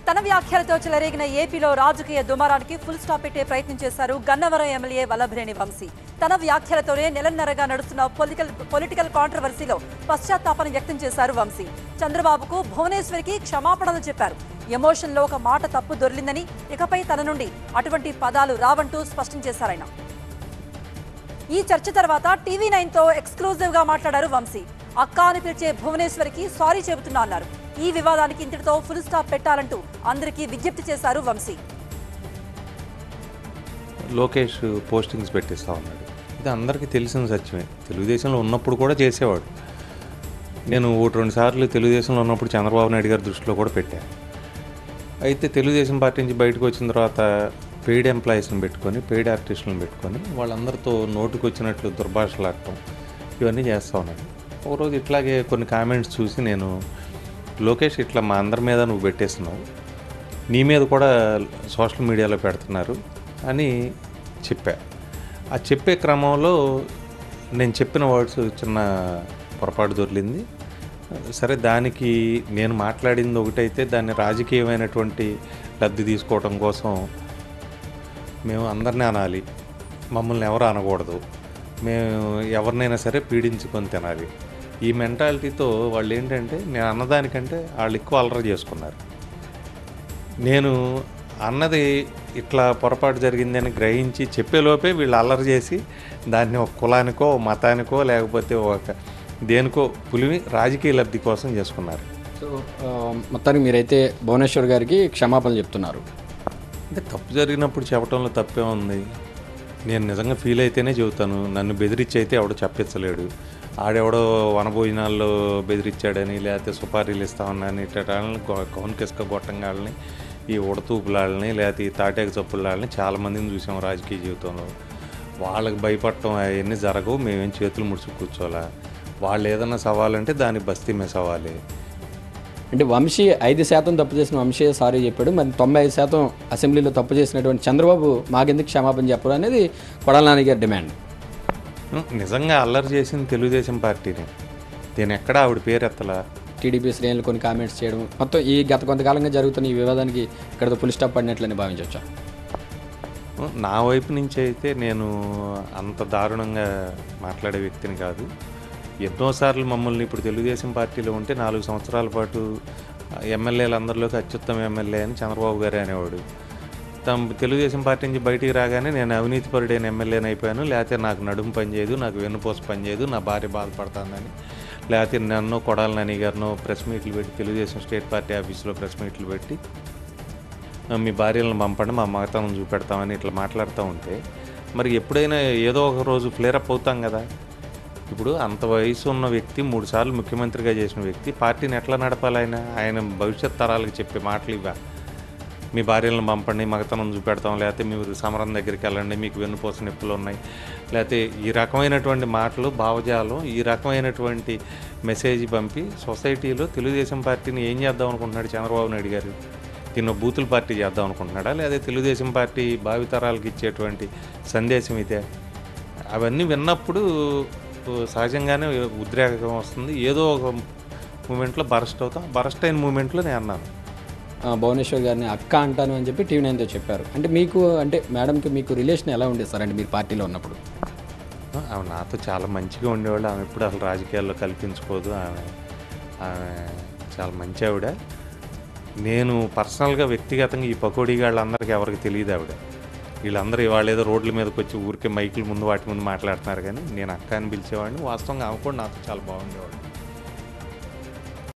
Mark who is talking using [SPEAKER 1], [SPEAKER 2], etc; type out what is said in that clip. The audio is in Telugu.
[SPEAKER 1] తన వ్యాఖ్యలతో చెలరేగిన ఏపీలో రాజకీయ దుమారానికి ఫుల్ స్టాప్ పెట్టే ప్రయత్నం చేశారు గన్నవరం ఎమ్మెల్యే వల్లభనేని వంశీ తన వ్యాఖ్యలతోనే నెలన్నరగా నడుస్తున్న పొలిటికల్ పొలిటికల్ కాంట్రవర్సీలో పశ్చాత్తాపం వ్యక్తం చేశారు వంశీ చంద్రబాబుకు భువనేశ్వరికి క్షమాపణలు చెప్పారు ఎమోషన్లో ఒక మాట తప్పు దొర్లిందని ఇకపై తన నుండి అటువంటి పదాలు రావంటూ స్పష్టం చేశారాయన ఈ చర్చ తర్వాత టీవీ నైన్ తో ఎక్స్క్లూజివ్ గా మాట్లాడారు వంశీ అక్క అని పిలిచే భువనేశ్వరికి సారీ చెబుతున్నా అన్నారు ఈ వివాదానికి ఇంతటితో ఫుల్ స్టాప్ పెట్టాలంటూ అందరికీ విజ్ఞప్తి చేశారు వంశీ
[SPEAKER 2] లోకేష్ పోస్టింగ్స్ పెట్టిస్తా ఉన్నాడు ఇది అందరికీ తెలిసిన సత్యమే తెలుగుదేశంలో ఉన్నప్పుడు కూడా చేసేవాడు నేను ఒకటి రెండు సార్లు తెలుగుదేశంలో ఉన్నప్పుడు చంద్రబాబు నాయుడు గారి దృష్టిలో కూడా పెట్టాను అయితే తెలుగుదేశం పార్టీ నుంచి బయటకు వచ్చిన తర్వాత పెయిడ్ ఎంప్లాయీస్ని పెట్టుకొని పెయిడ్ ఆర్టిస్టులను పెట్టుకొని వాళ్ళందరితో నోటుకు వచ్చినట్లు దుర్భాషలాడటం ఇవన్నీ చేస్తూ ఉన్నాడు ఒకరోజు ఇట్లాగే కొన్ని కామెంట్స్ చూసి నేను లోకేష్ ఇట్లా మా అందరి మీద నువ్వు పెట్టేస్తున్నావు నీ మీద కూడా సోషల్ మీడియాలో పెడుతున్నారు అని చెప్పా ఆ చెప్పే క్రమంలో నేను చెప్పిన వర్డ్స్ చిన్న పొరపాటు దొరికింది సరే దానికి నేను మాట్లాడింది ఒకటైతే దాన్ని రాజకీయమైనటువంటి లబ్ధి తీసుకోవడం కోసం మేము అందరినీ అనాలి మమ్మల్ని ఎవరు అనకూడదు మేము ఎవరినైనా సరే పీడించుకొని తినాలి ఈ మెంటాలిటీతో వాళ్ళు ఏంటంటే నేను అన్నదానికంటే వాళ్ళు ఎక్కువ అలర చేసుకున్నారు నేను అన్నది ఇట్లా పొరపాటు జరిగిందని గ్రహించి చెప్పేలోపే వీళ్ళు అల్లరి చేసి దాన్ని ఒక కులానికో మతానికో లేకపోతే ఒక దేనికో పులివి రాజకీయ లబ్ధి కోసం చేసుకున్నారు
[SPEAKER 3] సో ఆ, మొత్తానికి మీరైతే భువనేశ్వర్ గారికి క్షమాపణలు చెప్తున్నారు
[SPEAKER 2] అంటే తప్పు జరిగినప్పుడు చెప్పడంలో తప్పే ఉంది నేను నిజంగా ఫీల్ అయితేనే చెబుతాను నన్ను బెదిరించి అయితే ఎవడో చెప్పించలేడు ఆడెవడో వనభోజనాల్లో బెదిరించాడని లేకపోతే సుపారీలు ఇస్తామని ఇట్టని కౌన్ కిసుక గొట్టంగాళ్ళని ఈ ఉడతూపులాళ్ళని లేకపోతే ఈ తాటేక చప్పులాళ్ళని చాలామందిని చూసాం రాజకీయ జీవితంలో వాళ్ళకి భయపడటం అవన్నీ జరగవు మేమేం చేతులు ముడుచు కూర్చోవాలా వాళ్ళు ఏదన్నా సవాలంటే దానికి బస్తీ మే సవాలే
[SPEAKER 3] అంటే వంశీ ఐదు శాతం తప్పు చేసిన వంశీ సారీ చెప్పాడు మరి తొంభై ఐదు శాతం అసెంబ్లీలో తప్పు చేసినటువంటి చంద్రబాబు మాకెందుకు క్షమాపణ చెప్పరు అనేది కొడాల నాని గారి డిమాండ్
[SPEAKER 2] నిజంగా అల్లరి చేసింది తెలుగుదేశం పార్టీనే దీని ఎక్కడ ఆవిడ పేరు ఎత్తలా
[SPEAKER 3] టీడీపీ శ్రేణులు కొన్ని కామెంట్స్ చేయడం మొత్తం ఈ గత కొంతకాలంగా జరుగుతున్న ఈ వివాదానికి ఇక్కడతో పులి స్టాప్ పడినట్లని భావించవచ్చా
[SPEAKER 2] నా వైపు నుంచి అయితే నేను అంత దారుణంగా మాట్లాడే వ్యక్తిని కాదు ఎన్నోసార్లు మమ్మల్ని ఇప్పుడు తెలుగుదేశం పార్టీలో ఉంటే నాలుగు సంవత్సరాల పాటు ఎమ్మెల్యేలందరిలోకి అత్యుత్తమ ఎమ్మెల్యే అని చంద్రబాబు గారే అనేవాడు తమ తెలుగుదేశం పార్టీ నుంచి బయటికి రాగానే నేను అవినీతిపరుడైన ఎమ్మెల్యేని అయిపోయాను లేకపోతే నాకు నడుము పనిచేయదు నాకు వెన్నుపోస పనిచేయదు నా భార్య బాధపడుతుందని లేకపోతే నన్ను కొడాల నాని గారినో ప్రెస్ మీట్లు పెట్టి తెలుగుదేశం స్టేట్ పార్టీ ఆఫీసులో ప్రెస్ మీట్లు పెట్టి మీ భార్యలను పంపండి మా మగతనం చూపెడతామని ఇట్లా మాట్లాడుతూ ఉంటే మరి ఎప్పుడైనా ఏదో ఒక రోజు ఫ్లేరప్ అవుతాం కదా ఇప్పుడు అంత వయసు ఉన్న వ్యక్తి మూడు సార్లు ముఖ్యమంత్రిగా చేసిన వ్యక్తి పార్టీని ఎట్లా నడపాలి ఆయన ఆయన భవిష్యత్ తరాలకు చెప్పే మాటలు ఇవ్వ మీ భార్యలను పంపండి మగతనం చూపెడతాం లేకపోతే మీరు సమరం దగ్గరికి వెళ్ళండి మీకు వెన్నుపోస నొప్పులు ఉన్నాయి లేకపోతే ఈ రకమైనటువంటి మాటలు భావజాలం ఈ రకమైనటువంటి మెసేజ్ పంపి సొసైటీలో తెలుగుదేశం పార్టీని ఏం చేద్దాం అనుకుంటున్నాడు చంద్రబాబు నాయుడు గారు దీన్ని ఒక బూతుల పార్టీ చేద్దాం అనుకుంటున్నాడా లేదా తెలుగుదేశం పార్టీ భావితరాలకు ఇచ్చేటువంటి సందేశం ఇదే అవన్నీ విన్నప్పుడు సహజంగానే ఉద్రేకం వస్తుంది ఏదో ఒక మూమెంట్లో బరస్ట్ అవుతాం బరస్ట్ అయిన మూమెంట్లో నేను అన్నాను
[SPEAKER 3] ఆ, భువనేశ్వర్ గారిని అక్క అంటాను అని చెప్పి టీవీ నైన్తో చెప్పారు అంటే మీకు అంటే మేడంకి మీకు రిలేషన్ ఎలా ఉండేది సార్ అంటే మీరు పార్టీలో ఉన్నప్పుడు
[SPEAKER 2] ఆమె నాతో చాలా మంచిగా ఉండేవాళ్ళు ఆమె ఎప్పుడు అసలు రాజకీయాల్లో కల్పించుకోదు ఆమె ఆమె చాలా మంచి ఆవిడ నేను పర్సనల్గా వ్యక్తిగతంగా ఈ పకోడీ వాళ్ళందరికీ ఎవరికి తెలియదు ఆవిడ వీళ్ళందరూ ఇవాళ ఏదో రోడ్ల మీదకి వచ్చి ఊరికే మైకుల ముందు వాటి ముందు మాట్లాడుతున్నారు కానీ నేను అక్క అని పిలిచేవాడిని వాస్తవంగా ఆమె కూడా నాతో చాలా బాగుండేవాడు